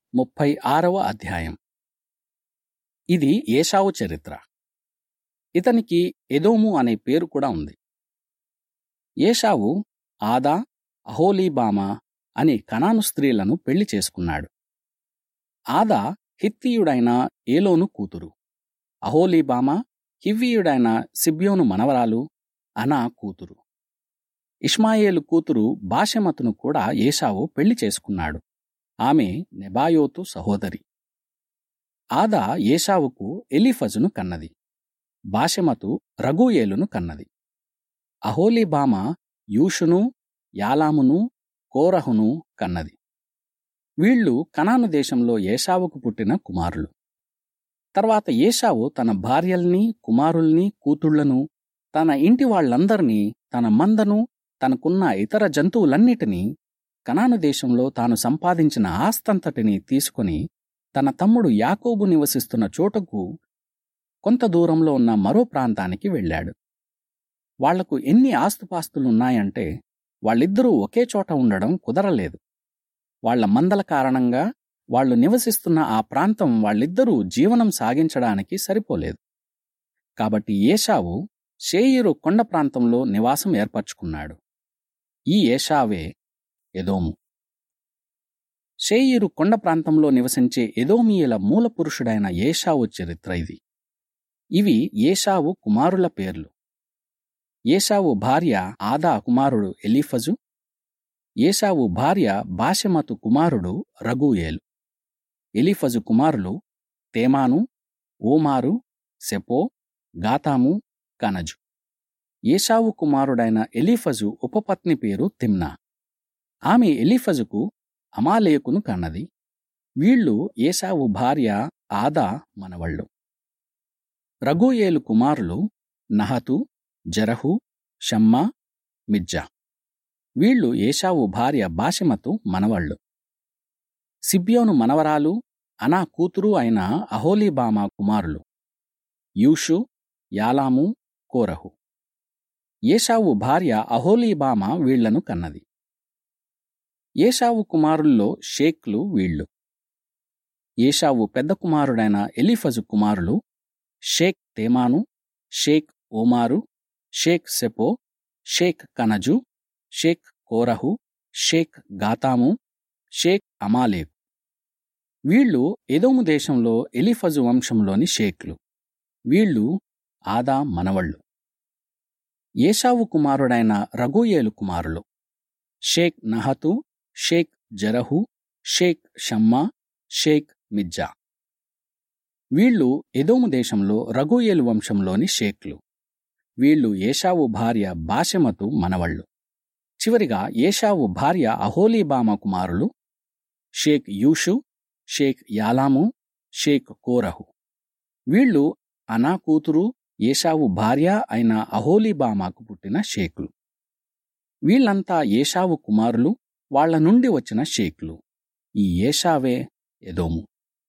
ముప్పై ఆరవ అధ్యాయం ఇది ఏషావు చరిత్ర ఇతనికి ఎదోము అనే పేరు కూడా ఉంది ఏషావు ఆదా అహోలీబామా అనే కనాను స్త్రీలను పెళ్లి చేసుకున్నాడు ఆదా హిత్తీయుడైన ఏలోను కూతురు అహోలీబామా హివ్వీయుడైన సిబ్యోను మనవరాలు అనా కూతురు ఇష్మాయేలు కూతురు బాషెమతును కూడా ఏషావు పెళ్లి చేసుకున్నాడు ఆమె నెబాయోతు సహోదరి ఆదా ఏషావుకు ఎలీఫజును కన్నది బాషెమతు రఘూయేలును కన్నది అహోలీబామ యూషును యాలామును కోరహును కన్నది వీళ్ళు కనాను దేశంలో ఏషావుకు పుట్టిన కుమారులు తర్వాత ఏషావు తన భార్యల్ని కుమారుల్ని కూతుళ్లను తన ఇంటి వాళ్లందర్నీ తన మందను తనకున్న ఇతర జంతువులన్నిటినీ కనాను దేశంలో తాను సంపాదించిన ఆస్తంతటిని తీసుకుని తన తమ్ముడు యాకోబు నివసిస్తున్న చోటకు కొంత దూరంలో ఉన్న మరో ప్రాంతానికి వెళ్ళాడు వాళ్లకు ఎన్ని ఆస్తుపాస్తులున్నాయంటే వాళ్ళిద్దరూ ఒకే చోట ఉండడం కుదరలేదు వాళ్ల మందల కారణంగా వాళ్లు నివసిస్తున్న ఆ ప్రాంతం వాళ్ళిద్దరూ జీవనం సాగించడానికి సరిపోలేదు కాబట్టి ఏషావు షేయిరు కొండ ప్రాంతంలో నివాసం ఏర్పరచుకున్నాడు ఈ ఏషావే ఎదోము షేయిరు కొండ ప్రాంతంలో నివసించే ఎదోమియల మూల పురుషుడైన ఏషావు చరిత్ర ఇది ఇవి ఏషావు కుమారుల పేర్లు ఏషావు భార్య ఆదా కుమారుడు ఎలీఫజు ఏషావు భార్య బాషెమతు కుమారుడు రఘూయేలు ఎలీఫజు కుమారులు తేమాను ఓమారు సెపో గాతాము కనజు ఏషావు కుమారుడైన ఎలీఫజు ఉపపత్ని పేరు తిమ్నా ఆమె ఎలీఫజుకు అమాలేకును కన్నది వీళ్ళు ఏషావు భార్య ఆదా మనవళ్ళు రఘుయేలు కుమారులు నహతు జరహు షమ్మా మిజ్జా వీళ్ళు ఏషావు భార్య బాషెమతు మనవళ్ళు సిబ్యోను మనవరాలు అనా కూతురు అయిన అహోలీబామా కుమారులు యూషు యాలాము కోరహు ఏషావు భార్య అహోలీబామ వీళ్లను కన్నది ఏషావు కుమారుల్లో షేక్లు వీళ్ళు ఏషావు పెద్ద కుమారుడైన ఎలీఫజు కుమారులు షేక్ తేమాను షేక్ ఓమారు షేక్ సెపో షేక్ కనజు షేక్ కోరహు షేక్ గాతాము షేక్ అమాలేకు వీళ్ళు ఎదోము దేశంలో ఎలిఫజు వంశంలోని షేక్లు వీళ్ళు ఆదా మనవళ్ళు ఏషావు కుమారుడైన రఘుయేలు కుమారులు షేక్ నహతు షేక్ జరహు షేక్ షమ్మా షేక్ మిజ్జా వీళ్ళు ఎదోము దేశంలో రఘుయేలు వంశంలోని షేక్లు వీళ్ళు ఏషావు భార్య బాషెమతు మనవళ్ళు చివరిగా ఏషావు భార్య అహోలీబామ కుమారులు షేక్ యూషు షేక్ యాలాము షేక్ కోరహు వీళ్ళు అనా కూతురు ఏషావు భార్య అయిన అహోలీబామాకు పుట్టిన షేక్లు వీళ్ళంతా ఏషావు కుమారులు వాళ్ల నుండి వచ్చిన షేక్లు ఈ ఏషావే ఎదోము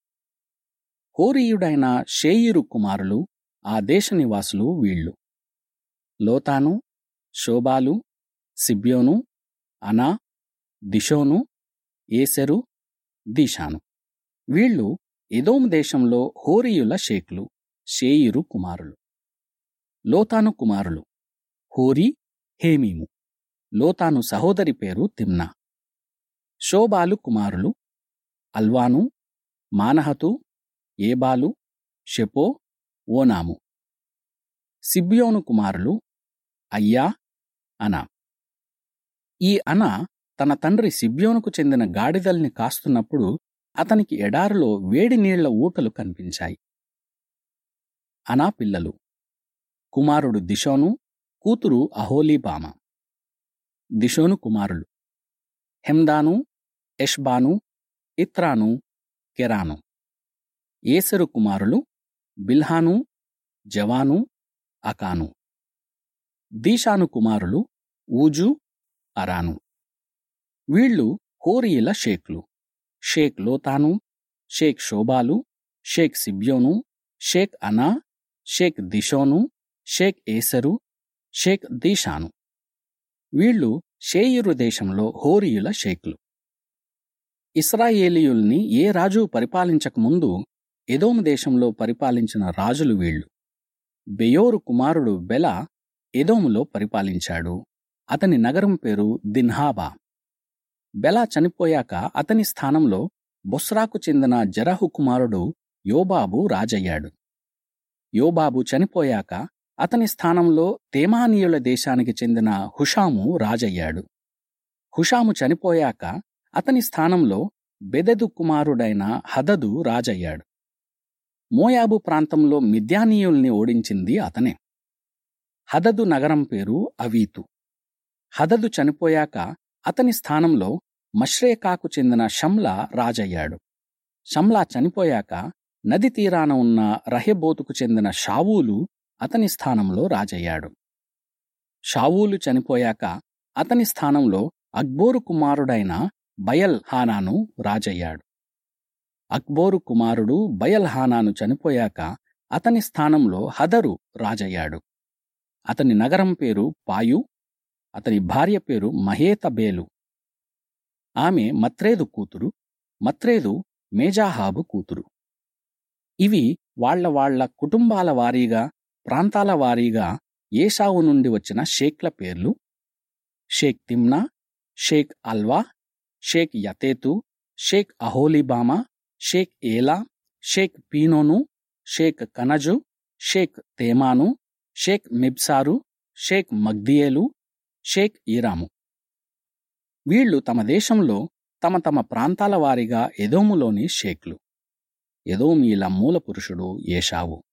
హోరీయుడైన షేయిరు కుమారులు ఆ దేశ నివాసులు వీళ్ళు లోతాను శోబాలు సిబ్యోను అనా దిషోను ఏసెరు దీషాను వీళ్ళు ఎదోము దేశంలో హోరీయుల షేక్లు షేయిరు కుమారులు లోతాను కుమారులు హోరీ హేమీము లోతాను సహోదరి పేరు తిమ్నా శోబాలు కుమారులు అల్వాను మానహతు ఏబాలు షెపో ఓనాము సిబ్యోను కుమారులు అయ్యా అనా ఈ అన తన తండ్రి సిబ్యోనుకు చెందిన గాడిదల్ని కాస్తున్నప్పుడు అతనికి ఎడారిలో వేడి నీళ్ల ఊటలు కనిపించాయి అనా పిల్లలు కుమారుడు దిషోను కూతురు అహోలీబామ దిషోను కుమారులు హెమ్దాను ఎష్బాను ఇత్రాను కెరాను ఏసరు కుమారులు బిల్హాను జవాను అకాను దీషాను కుమారులు ఊజు అరాను వీళ్ళు హోరీల షేక్లు షేక్ లోతాను షేక్ షోబాలు షేక్ సిబ్యోను షేక్ అనా షేక్ దిషోను షేక్ ఏసరు షేక్ దీషాను వీళ్ళు షేయిరు దేశంలో హోరీయుల షేక్లు ఇస్రాయేలీయుల్ని ఏ రాజు పరిపాలించకముందు ఎదోము దేశంలో పరిపాలించిన రాజులు వీళ్ళు బెయోరు కుమారుడు బెల ఎదోములో పరిపాలించాడు అతని నగరం పేరు దిన్హాబా బెల చనిపోయాక అతని స్థానంలో బొస్రాకు చెందిన జరహు కుమారుడు యోబాబు రాజయ్యాడు యోబాబు చనిపోయాక అతని స్థానంలో తేమానీయుల దేశానికి చెందిన హుషాము రాజయ్యాడు హుషాము చనిపోయాక అతని స్థానంలో బెదెదు కుమారుడైన హదదు రాజయ్యాడు మోయాబు ప్రాంతంలో మిద్యానీయుల్ని ఓడించింది అతనే హదదు నగరం పేరు అవీతు హదదు చనిపోయాక అతని స్థానంలో మష్రేకాకు చెందిన షమ్లా రాజయ్యాడు షమ్లా చనిపోయాక నది తీరాన ఉన్న రహెబోతుకు చెందిన షావూలు అతని స్థానంలో రాజయ్యాడు షావూలు చనిపోయాక అతని స్థానంలో అక్బోరు కుమారుడైన బయల్ హానాను రాజయ్యాడు అక్బోరు కుమారుడు బయల్ హానాను చనిపోయాక అతని స్థానంలో హదరు రాజయ్యాడు అతని నగరం పేరు పాయు అతని భార్య పేరు మహేతబేలు ఆమె మత్రేదు కూతురు మత్రేదు మేజాహాబు కూతురు ఇవి వాళ్ల వాళ్ల కుటుంబాల వారీగా ప్రాంతాల వారీగా ఏషావు నుండి వచ్చిన షేక్ల పేర్లు షేక్ తిమ్నా షేక్ అల్వా షేక్ యతేతు షేక్ అహోలీబామా షేక్ ఏలా షేక్ పీనోను షేక్ కనజు షేక్ తేమాను షేక్ మిబ్సారు షేక్ మగ్దియేలు షేక్ ఈరాము వీళ్లు తమ దేశంలో తమ తమ ప్రాంతాల వారీగా ఎదోములోని షేక్లు ఎదోమీల మూల పురుషుడు ఏషావు